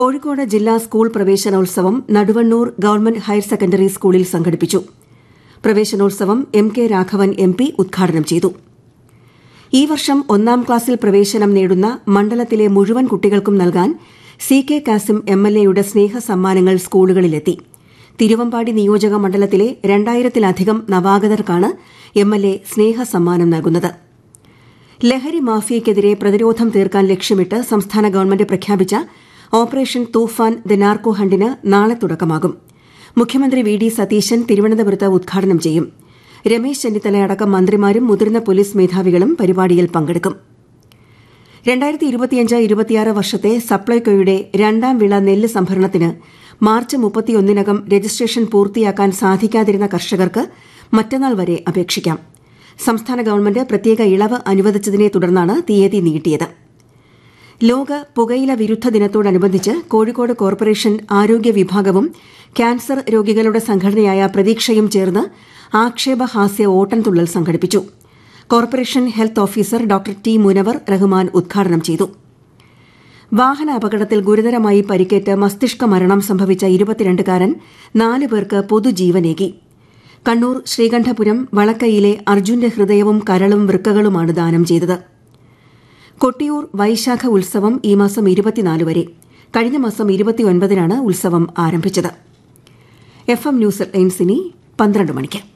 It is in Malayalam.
കോഴിക്കോട് ജില്ലാ സ്കൂൾ പ്രവേശനോത്സവം നടുവണ്ണൂർ ഗവൺമെന്റ് ഹയർ സെക്കൻഡറി സ്കൂളിൽ സംഘടിപ്പിച്ചു പ്രവേശനോത്സവം M K Raghavan M P ഉദ്ഘാടനം ചെയ്തു ഈ വർഷം ഒന്നാം ക്ലാസ്സിൽ പ്രവേശനം നേടുന്ന മണ്ഡലത്തിലെ മുഴുവൻ കുട്ടികൾക്കും നൽകാൻ C K Kasim M L എയുടെ സ്നേഹ സമ്മാനങ്ങൾ സ്കൂളുകളിലെത്തി തിരുവമ്പാടി നിയോജക മണ്ഡലത്തിലെ രണ്ടായിരത്തിലധികം നവാഗതർക്കാണ് എം എൽ എ സ്നേഹ സമ്മാനം നൽകുന്നത് ലഹരി മാഫിയയ്ക്കെതിരെ പ്രതിരോധം തീർക്കാൻ ലക്ഷ്യമിട്ട് സംസ്ഥാന ഗവൺമെന്റ് പ്രഖ്യാപിച്ച ഓപ്പറേഷൻ തൂഫാൻ ദ നാർക്കോ ഹണ്ടിന് നാളെ തുടക്കമാകും മുഖ്യമന്ത്രി വി ഡി സതീശൻ തിരുവനന്തപുരത്ത് ഉദ്ഘാടനം ചെയ്യും രമേശ് ചെന്നിത്തല അടക്കം മന്ത്രിമാരും മുതിർന്ന പോലീസ് മേധാവികളും പരിപാടിയിൽ പങ്കെടുക്കും രണ്ടായിരത്തി ഇരുപത്തിയഞ്ച് ഇരുപത്തിയാറ് വർഷത്തെ സപ്ലൈകോയുടെ രണ്ടാം വിള നെല്ല് സംഭരണത്തിന് മാർച്ച് മുപ്പത്തിയൊന്നിനകം രജിസ്ട്രേഷൻ പൂർത്തിയാക്കാൻ സാധിക്കാതിരുന്ന കർഷകർക്ക് മറ്റന്നാൾ വരെ അപേക്ഷിക്കാം സംസ്ഥാന ഗവൺമെന്റ് പ്രത്യേക ഇളവ് അനുവദിച്ചതിനെ തുടർന്നാണ് തീയതി നീട്ടിയത് ലോക പുകയില വിരുദ്ധ ദിനത്തോടനുബന്ധിച്ച് കോഴിക്കോട് കോർപ്പറേഷൻ ആരോഗ്യ വിഭാഗവും ക്യാൻസർ രോഗികളുടെ സംഘടനയായ പ്രതീക്ഷയും ചേർന്ന് ആക്ഷേപഹാസ്യ ഓട്ടംതുള്ളൽ സംഘടിപ്പിച്ചു corporation health officer doctor T Munavar Rahman ഉദ്ഘാടനം ചെയ്തു വാഹന അപകടത്തിൽ ഗുരുതരമായി പരിക്കേറ്റ് മസ്തിഷ്ക മരണം സംഭവിച്ച ഇരുപത്തിരണ്ടുകാരൻ നാല് പേർക്ക് പൊതുജീവനേകി കണ്ണൂർ ശ്രീകണ്ഠപുരം വളക്കയിലെ അർജുന്റെ ഹൃദയവും കരളും വൃക്കകളുമാണ് ദാനം ചെയ്തത് കൊട്ടിയൂർ വൈശാഖ ഉത്സവം ഈ മാസം ഇരുപത്തിനാല് വരെ കഴിഞ്ഞ മാസം ഇരുപത്തിയൊൻപതിനാണ് ഉത്സവം ആരംഭിച്ചത് എഫ് എം ന്യൂസ് ലൈൻസിനി പന്ത്രണ്ട് മണിക്ക്